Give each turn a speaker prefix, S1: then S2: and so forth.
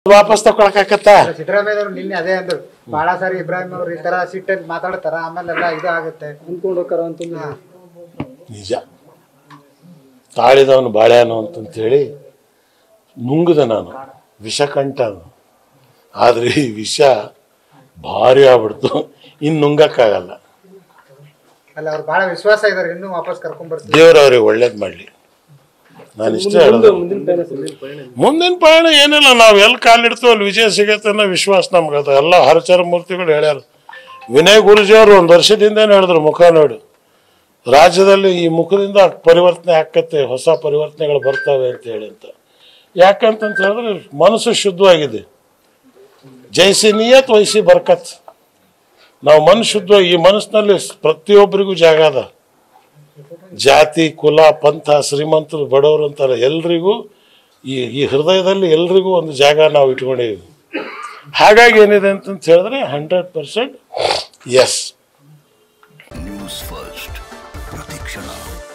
S1: ವಾಪಸ್ ತಕೊಳಕಾಕತ್ತಾ
S2: ಸಿದ್ದರಾಮಯ್ಯ ಅವರು ನಿನ್ನೆ ಅದೇ ಅಂದ್ರು ಬಹಳ ಸಾರಿ ಇಬ್ರಾಹಿಂ ಅವ್ರು ಈ ತರ ಸಿಟ್ಟಲ್ಲಿ ಮಾತಾಡ್ತಾರ ಆಮೇಲೆ ಎಲ್ಲ ಇದು ಆಗುತ್ತೆ
S3: ಅನ್ಕೊಂಡು ಹೋಗ್ತಾರ ಅಂತ
S1: ನಿಜ ತಾಳಿದವನು ಬಾಳ್ಯಾನು ಅಂತಂತೇಳಿ ನುಂಗಿದ ನಾನು ವಿಷಕಂಠ ಅದು. ಆದ್ರೆ ಈ ವಿಷ ಭಾರಿ ಆಗ್ಬಿಡ್ತು ಇನ್ನು ನುಂಗಕ್ಕಾಗಲ್ಲ
S2: ಅಲ್ಲ ಅವ್ರು ಬಹಳ ವಿಶ್ವಾಸ ಇದಾರೆ ಇನ್ನೂ ವಾಪಸ್ ಕರ್ಕೊಂಡ್ ಬರ್ತೀವಿ
S1: ದೇವ್ರವ್ರಿಗೆ ಒಳ್ಳೇದು ಮಾಡಲಿ ನಾನು ಇಷ್ಟೇ ಹೇಳೋದು
S3: ಮುಂದಿನ ಪಯಣ
S1: ಮುಂದಿನ ಪಯಣ ಏನಿಲ್ಲ ನಾವು ಎಲ್ಲಿ ಕಾಲಿಡ್ತೀವಿ ಅಲ್ಲಿ ವಿಜಯ ಸಿಗತ್ತೆ ಅನ್ನೋ ವಿಶ್ವಾಸ ನಮ್ಗದ ಎಲ್ಲ ಹರಚರ ಮೂರ್ತಿಗಳು ಹೇಳ್ಯಾರ ವಿನಯ್ ಗುರುಜಿ ಅವರು ಒಂದು ವರ್ಷದಿಂದನೇ ಹೇಳಿದ್ರು ಮುಖ ನೋಡಿ ರಾಜ್ಯದಲ್ಲಿ ಈ ಮುಖದಿಂದ ಪರಿವರ್ತನೆ ಆಕತ್ತೆ ಹೊಸ ಪರಿವರ್ತನೆಗಳು ಬರ್ತವೆ ಅಂತ ಹೇಳಿ ಅಂತ ಯಾಕಂತಂತ ಹೇಳಿದ್ರೆ ಮನಸ್ಸು ಶುದ್ಧವಾಗಿದೆ ಜೈಸಿ ನಿಯತ್ ವೈಸಿ ಬರ್ಕತ್ ನಾವು ಮನಸ್ಸು ಶುದ್ಧ ಈ ಮನಸ್ಸಿನಲ್ಲಿ ಪ್ರತಿಯೊಬ್ಬರಿಗೂ ಜಾಗ ಅದ ಜಾತಿ ಕುಲ ಪಂಥ ಶ್ರೀಮಂತರು ಬಡವರು ಅಂತಾರೆ ಎಲ್ರಿಗೂ ಈ ಈ ಹೃದಯದಲ್ಲಿ ಎಲ್ರಿಗೂ ಒಂದು ಜಾಗ ನಾವು ಇಟ್ಕೊಂಡಿದ್ದೀವಿ ಹಾಗಾಗಿ ಏನಿದೆ ಅಂತಂತ ಹೇಳಿದ್ರೆ hundred percent S
S4: news first ಪ್ರತಿಕ್ಷಣ